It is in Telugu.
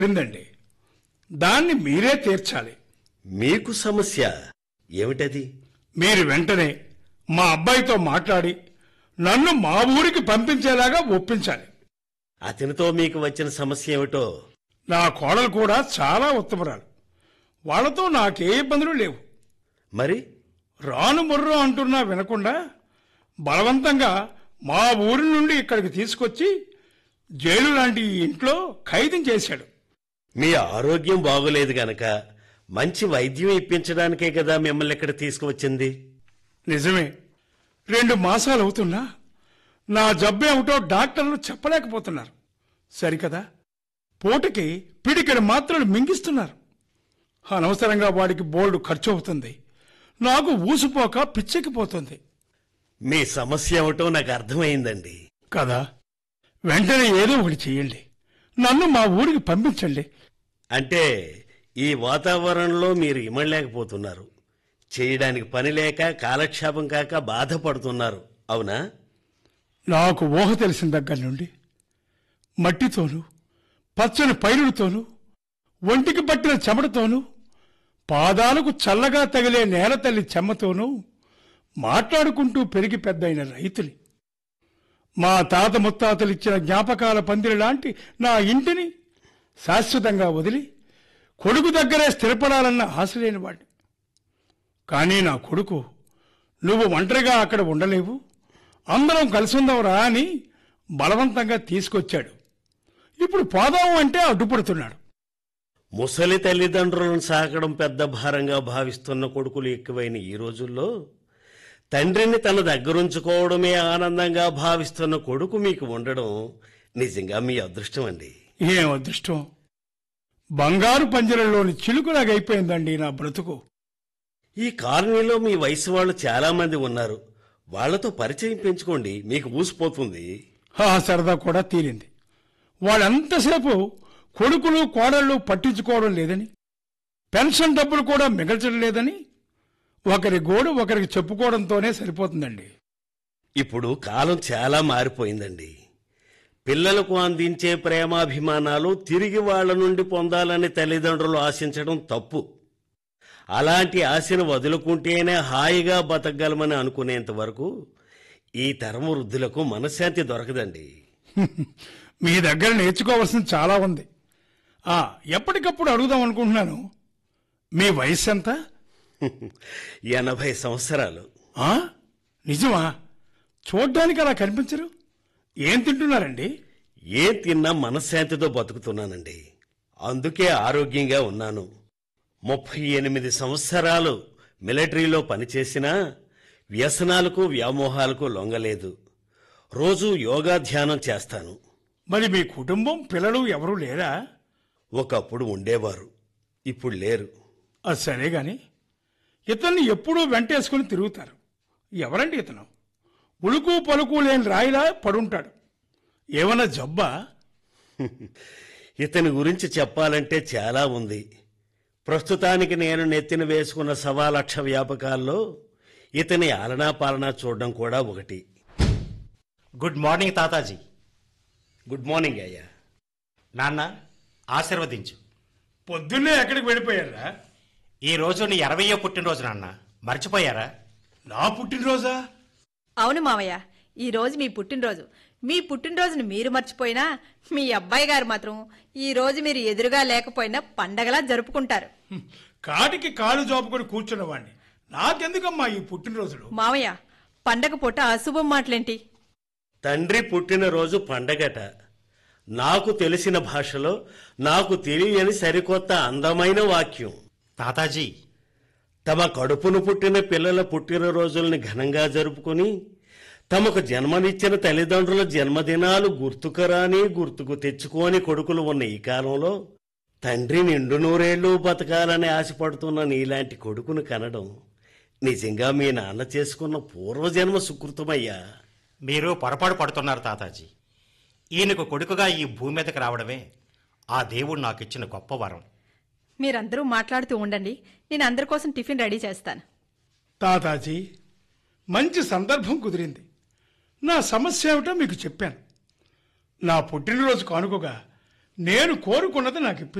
ఉందండి దాన్ని మీరే తీర్చాలి మీకు సమస్య ఏమిటది మీరు వెంటనే మా అబ్బాయితో మాట్లాడి నన్ను మా ఊరికి పంపించేలాగా ఒప్పించాలి అతనితో మీకు వచ్చిన సమస్య ఏమిటో నా కోడలు కూడా చాలా ఉత్తమరాలు వాళ్ళతో నాకే ఇబ్బందులు లేవు మరి రాను ముర్రు అంటున్నా వినకుండా బలవంతంగా మా ఊరి నుండి ఇక్కడికి తీసుకొచ్చి జైలు లాంటి ఈ ఇంట్లో ఖైదం చేశాడు మీ ఆరోగ్యం బాగోలేదు గనక మంచి వైద్యం ఇప్పించడానికే కదా మిమ్మల్ని ఇక్కడ తీసుకువచ్చింది నిజమే రెండు మాసాలు అవుతున్నా నా జబ్బు ఏమిటో డాక్టర్లు చెప్పలేకపోతున్నారు సరికదా పూటకి పిడికెడు మాత్రలు మింగిస్తున్నారు అనవసరంగా వాడికి బోల్డ్ ఖర్చు అవుతుంది నాకు ఊసిపోక పిచ్చెక్కిపోతుంది మీ సమస్య ఏమిటో నాకు అర్థమైందండి కదా వెంటనే ఏదో ఒకటి చెయ్యండి నన్ను మా ఊరికి పంపించండి అంటే ఈ వాతావరణంలో మీరు ఇమడలేకపోతున్నారు చేయడానికి పని లేక కాలక్షేపం కాక బాధపడుతున్నారు అవునా నాకు ఊహ తెలిసిన దగ్గర నుండి మట్టితోనూ పచ్చని పైరులతోనూ ఒంటికి పట్టిన చెమటతోనూ పాదాలకు చల్లగా తగిలే నేల తల్లి చెమ్మతోనూ మాట్లాడుకుంటూ పెరిగి పెద్దయిన రైతుని మా తాత ముత్తాతలు ఇచ్చిన జ్ఞాపకాల పందిరి లాంటి నా ఇంటిని శాశ్వతంగా వదిలి కొడుకు దగ్గరే స్థిరపడాలన్న ఆశ లేనివాడిని కానీ నా కొడుకు నువ్వు ఒంటరిగా అక్కడ ఉండలేవు అందరం కలిసి ఉందాంరా అని బలవంతంగా తీసుకొచ్చాడు ఇప్పుడు పోదాం అంటే అడ్డుపడుతున్నాడు ముసలి తల్లిదండ్రులను సాకడం పెద్ద భారంగా భావిస్తున్న కొడుకులు ఎక్కువైన ఈ రోజుల్లో తండ్రిని తన దగ్గరుంచుకోవడమే ఆనందంగా భావిస్తున్న కొడుకు మీకు ఉండడం నిజంగా మీ అదృష్టం అండి ఏం అదృష్టం బంగారు పంజరంలోని చిలుకులాగా అయిపోయిందండి నా బ్రతుకు ఈ కాలనీలో మీ వయసు వాళ్ళు చాలా మంది ఉన్నారు వాళ్ళతో పరిచయం పెంచుకోండి మీకు ఊసిపోతుంది ఆ సరదా కూడా తీరింది వాళ్ళంతసేపు కొడుకులు కోడళ్ళు పట్టించుకోవడం లేదని పెన్షన్ డబ్బులు కూడా మిగల్చడం లేదని ఒకరి గోడు ఒకరికి చెప్పుకోవడంతోనే సరిపోతుందండి ఇప్పుడు కాలం చాలా మారిపోయిందండి పిల్లలకు అందించే ప్రేమాభిమానాలు తిరిగి వాళ్ళ నుండి పొందాలని తల్లిదండ్రులు ఆశించడం తప్పు అలాంటి ఆశను వదులుకుంటేనే హాయిగా బతకగలమని అనుకునేంత వరకు ఈ తరం వృద్ధులకు మనశ్శాంతి దొరకదండి మీ దగ్గర నేర్చుకోవాల్సింది చాలా ఉంది ఆ ఎప్పటికప్పుడు అడుగుదాం అనుకుంటున్నాను మీ వయసు ఎంత ఎనభై సంవత్సరాలు ఆ నిజమా చూడ్డానికి అలా కనిపించరు ఏం తింటున్నారండి ఏం తిన్నా మనశ్శాంతితో బతుకుతున్నానండి అందుకే ఆరోగ్యంగా ఉన్నాను ముప్పై ఎనిమిది సంవత్సరాలు మిలిటరీలో పనిచేసినా వ్యసనాలకు వ్యామోహాలకు లొంగలేదు రోజు యోగా ధ్యానం చేస్తాను మరి మీ కుటుంబం పిల్లలు ఎవరూ లేరా ఒకప్పుడు ఉండేవారు ఇప్పుడు లేరు అది సరే గాని ఇతన్ని ఎప్పుడూ వెంటేసుకుని తిరుగుతారు ఎవరండి ఇతను ఉలుకు పలుకు లేని రాయిలా పడుంటాడు ఏమన్నా జబ్బా ఇతని గురించి చెప్పాలంటే చాలా ఉంది ప్రస్తుతానికి నేను నెత్తిన వేసుకున్న సవా లక్ష వ్యాపకాల్లో ఇతని ఆలనా పాలనా చూడడం కూడా ఒకటి గుడ్ మార్నింగ్ తాతాజీ గుడ్ మార్నింగ్ అయ్యా నాన్న ఆశీర్వదించు పొద్దున్నే ఎక్కడికి వెళ్ళిపోయారా ఈ రోజు నీ అరవయో పుట్టినరోజు నాన్న మర్చిపోయారా నా పుట్టినరోజా అవును మామయ్య ఈ రోజు మీ పుట్టినరోజు మీ పుట్టినరోజును మీరు మర్చిపోయినా మీ అబ్బాయి గారు మాత్రం ఈ రోజు మీరు ఎదురుగా లేకపోయినా పండగలా జరుపుకుంటారు హ్మ్. కాటికి కాలు జాపుకొని కూర్చున్నవాణ్ణి నాకెందుకమ్మా ఈ పుట్టినరోజులు మామయ్య పండగ పూట అశుభం మాటలేంటి తండ్రి పుట్టినరోజు పండగట నాకు తెలిసిన భాషలో నాకు తెలియని సరికొత్త అందమైన వాక్యం తాతాజీ తమ కడుపును పుట్టిన పిల్లల పుట్టినరోజుల్ని ఘనంగా జరుపుకుని తమకు జన్మనిచ్చిన తల్లిదండ్రుల జన్మదినాలు గుర్తుకురాని గుర్తుకు తెచ్చుకోని కొడుకులు ఉన్న ఈ కాలంలో తండ్రి నిండు నూరేళ్లు బతకాలని ఆశపడుతున్న నీలాంటి కొడుకును కనడం నిజంగా మీ నాన్న చేసుకున్న పూర్వజన్మ సుకృతమయ్యా మీరు పొరపాటు పడుతున్నారు తాతాజీ ఈయనకు కొడుకుగా ఈ భూమి మీదకి రావడమే ఆ దేవుడు నాకు ఇచ్చిన గొప్ప వరం మీరందరూ మాట్లాడుతూ ఉండండి నేను అందరి కోసం టిఫిన్ రెడీ చేస్తాను తాతాజీ మంచి సందర్భం కుదిరింది నా సమస్య ఏమిటో మీకు చెప్పాను నా పుట్టినరోజు కానుకగా నేను కోరుకున్నది నాకు ఇప్పించు